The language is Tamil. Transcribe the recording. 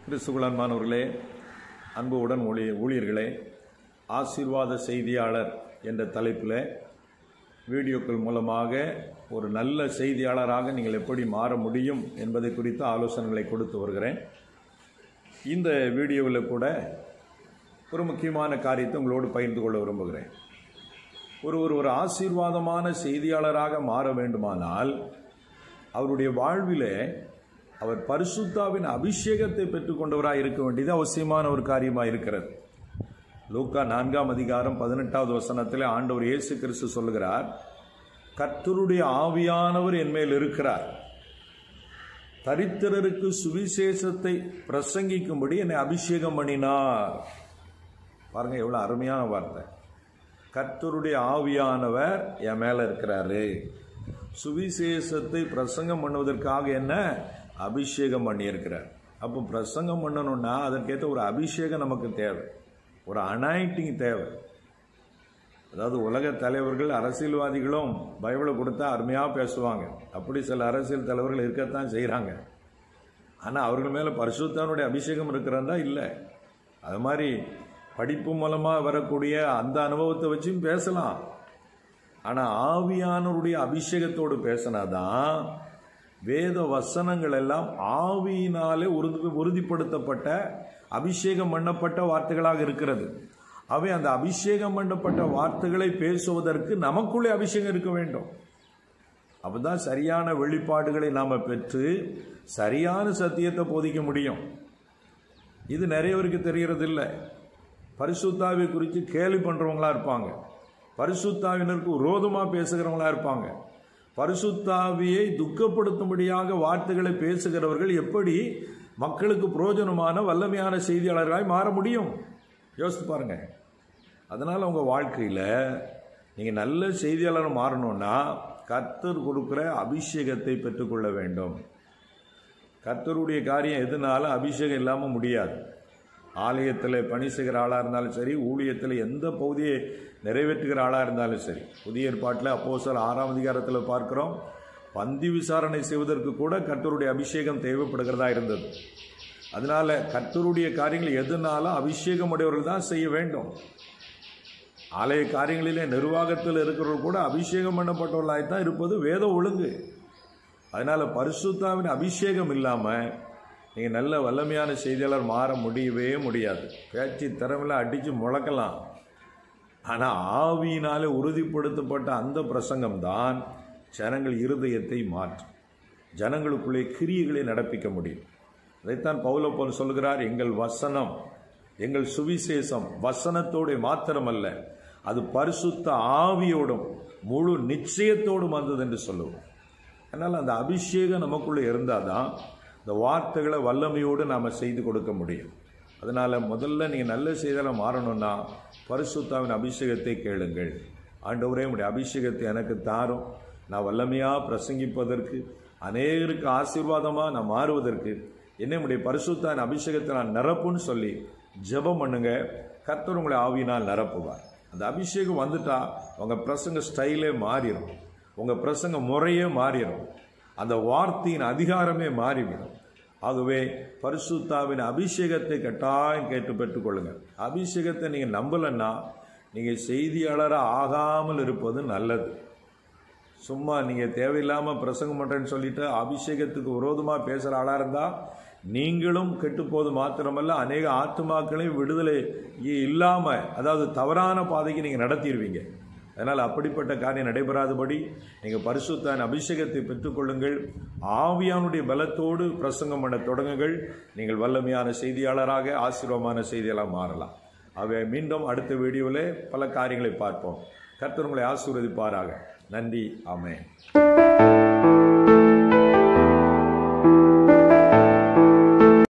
கிறிஸ்துகுலன்மானவர்களே அன்பு உடன் ஊழி ஊழியர்களே ஆசீர்வாத செய்தியாளர் என்ற தலைப்பில் வீடியோக்கள் மூலமாக ஒரு நல்ல செய்தியாளராக நீங்கள் எப்படி மாற முடியும் என்பதை குறித்த ஆலோசனைகளை கொடுத்து வருகிறேன் இந்த வீடியோவில் கூட ஒரு முக்கியமான காரியத்தை உங்களோடு பகிர்ந்து கொள்ள விரும்புகிறேன் ஒரு ஒரு ஒரு ஆசீர்வாதமான செய்தியாளராக மாற வேண்டுமானால் அவருடைய வாழ்விலே அவர் பரிசுத்தாவின் அபிஷேகத்தை பெற்றுக்கொண்டவராக இருக்க வேண்டியது அவசியமான ஒரு காரியமாக இருக்கிறது லூக்கா நான்காம் அதிகாரம் பதினெட்டாவது வசனத்தில் ஆண்டவர் இயேசு கிறிஸ்து சொல்லுகிறார் கர்த்தருடைய ஆவியானவர் என் மேல் இருக்கிறார் தரித்திரருக்கு சுவிசேஷத்தை பிரசங்கிக்கும்படி என்னை அபிஷேகம் பண்ணினார் பாருங்க எவ்வளவு அருமையான வார்த்தை கர்த்தருடைய ஆவியானவர் என் மேல இருக்கிறாரு சுவிசேஷத்தை பிரசங்கம் பண்ணுவதற்காக என்ன அபிஷேகம் பண்ணியிருக்கிறார் அப்போ பிரசங்கம் பண்ணணும்னா அதற்கேற்ற ஒரு அபிஷேகம் நமக்கு தேவை ஒரு அனாயிட்டிங் தேவை அதாவது உலக தலைவர்கள் அரசியல்வாதிகளும் பைபிளை கொடுத்தா அருமையாக பேசுவாங்க அப்படி சில அரசியல் தலைவர்கள் இருக்கத்தான் செய்கிறாங்க ஆனால் அவர்கள் மேலே பரிசுத்தானுடைய அபிஷேகம் இருக்கிறதா இல்லை அது மாதிரி படிப்பு மூலமாக வரக்கூடிய அந்த அனுபவத்தை வச்சும் பேசலாம் ஆனால் ஆவியானவருடைய அபிஷேகத்தோடு பேசினாதான் வேத வசனங்கள் எல்லாம் ஆவியினாலே உறுதி உறுதிப்படுத்தப்பட்ட அபிஷேகம் பண்ணப்பட்ட வார்த்தைகளாக இருக்கிறது அவை அந்த அபிஷேகம் பண்ணப்பட்ட வார்த்தைகளை பேசுவதற்கு நமக்குள்ளே அபிஷேகம் இருக்க வேண்டும் அப்பதான் சரியான வெளிப்பாடுகளை நாம பெற்று சரியான சத்தியத்தை போதிக்க முடியும் இது நிறைய பேருக்கு தெரியறது இல்லை பரிசுத்தாவை குறித்து கேள்வி பண்றவங்களா இருப்பாங்க பரிசுத்தாவினருக்கு விரோதமா பேசுகிறவங்களா இருப்பாங்க பரிசுத்தாவியை துக்கப்படுத்தும்படியாக வார்த்தைகளை பேசுகிறவர்கள் எப்படி மக்களுக்கு பிரயோஜனமான வல்லமையான செய்தியாளர்களாய் மாற முடியும் யோசித்து பாருங்க அதனால் உங்கள் வாழ்க்கையில் நீங்கள் நல்ல செய்தியாளர் மாறணும்னா கர்த்தர் கொடுக்குற அபிஷேகத்தை பெற்றுக்கொள்ள வேண்டும் கர்த்தருடைய காரியம் எதுனாலும் அபிஷேகம் இல்லாமல் முடியாது ஆலயத்தில் பணி செய்கிற ஆளாக இருந்தாலும் சரி ஊழியத்தில் எந்த பகுதியை நிறைவேற்றுகிற ஆளாக இருந்தாலும் சரி புதிய ஏற்பாட்டில் அப்போ சில ஆறாம் அதிகாரத்தில் பார்க்கிறோம் பந்தி விசாரணை செய்வதற்கு கூட கர்த்தருடைய அபிஷேகம் தேவைப்படுகிறதா இருந்தது அதனால கர்த்தருடைய காரியங்கள் எதுனாலும் அபிஷேகம் உடையவர்கள் தான் செய்ய வேண்டும் ஆலய காரியங்களிலே நிர்வாகத்தில் இருக்கிறவர்கள் கூட அபிஷேகம் பண்ணப்பட்டவர்களாய் தான் இருப்பது வேத ஒழுங்கு அதனால பரிசுத்தாவின் அபிஷேகம் இல்லாமல் நீங்கள் நல்ல வல்லமையான செய்தியாளர் மாற முடியவே முடியாது பேச்சு திறமையில அடித்து முழக்கலாம் ஆனால் ஆவியினாலே உறுதிப்படுத்தப்பட்ட அந்த பிரசங்கம் தான் ஜனங்கள் இருதயத்தை மாற்றும் ஜனங்களுக்குள்ளே கிரியைகளை நடப்பிக்க முடியும் அதைத்தான் பௌலப்பன் சொல்கிறார் எங்கள் வசனம் எங்கள் சுவிசேஷம் வசனத்தோடு மாத்திரமல்ல அது பரிசுத்த ஆவியோடும் முழு நிச்சயத்தோடும் வந்தது என்று சொல்லுவோம் அதனால் அந்த அபிஷேகம் நமக்குள்ளே இருந்தால் தான் இந்த வார்த்தைகளை வல்லமையோடு நாம் செய்து கொடுக்க முடியும் அதனால் முதல்ல நீங்கள் நல்ல செய்தலை மாறணும்னா பரிசுத்தாவின் அபிஷேகத்தை கேளுங்கள் ஆண்டவரே உடைய அபிஷேகத்தை எனக்கு தாரும் நான் வல்லமையாக பிரசங்கிப்பதற்கு அநேகருக்கு ஆசீர்வாதமாக நான் மாறுவதற்கு என்ன உடைய பரிசுத்தாவின் அபிஷேகத்தை நான் நிரப்புன்னு சொல்லி ஜெபம் பண்ணுங்க கர்த்தர் உங்களை ஆவியினால் நிரப்புவார் அந்த அபிஷேகம் வந்துட்டா உங்கள் பிரசங்க ஸ்டைலே மாறிடும் உங்கள் பிரசங்க முறையே மாறிடும் அந்த வார்த்தையின் அதிகாரமே மாறிவிடும் ஆகவே பரிசுத்தாவின் அபிஷேகத்தை கட்டாயம் கேட்டு பெற்றுக்கொள்ளுங்க அபிஷேகத்தை நீங்கள் நம்பலைன்னா நீங்கள் செய்தியாளராக ஆகாமல் இருப்பது நல்லது சும்மா நீங்கள் தேவையில்லாமல் பிரசங்கம் பண்ணுறேன்னு சொல்லிட்டு அபிஷேகத்துக்கு விரோதமாக பேசுகிற ஆளாக இருந்தால் நீங்களும் கெட்டுப்போது மாத்திரமல்ல அநேக ஆத்துமாக்களையும் விடுதலை இல்லாமல் அதாவது தவறான பாதைக்கு நீங்கள் நடத்திடுவீங்க அதனால் அப்படிப்பட்ட காரியம் நடைபெறாதபடி நீங்கள் பரிசுத்தான அபிஷேகத்தை பெற்றுக்கொள்ளுங்கள் ஆவியானுடைய பலத்தோடு பிரசங்கம் பண்ண தொடங்குங்கள் நீங்கள் வல்லமையான செய்தியாளராக ஆசீர்வமான செய்தியெல்லாம் மாறலாம் அவை மீண்டும் அடுத்த வீடியோவில் பல காரியங்களை பார்ப்போம் கர்த்தர் உங்களை ஆசீர்வதிப்பாராக நன்றி ஆமென்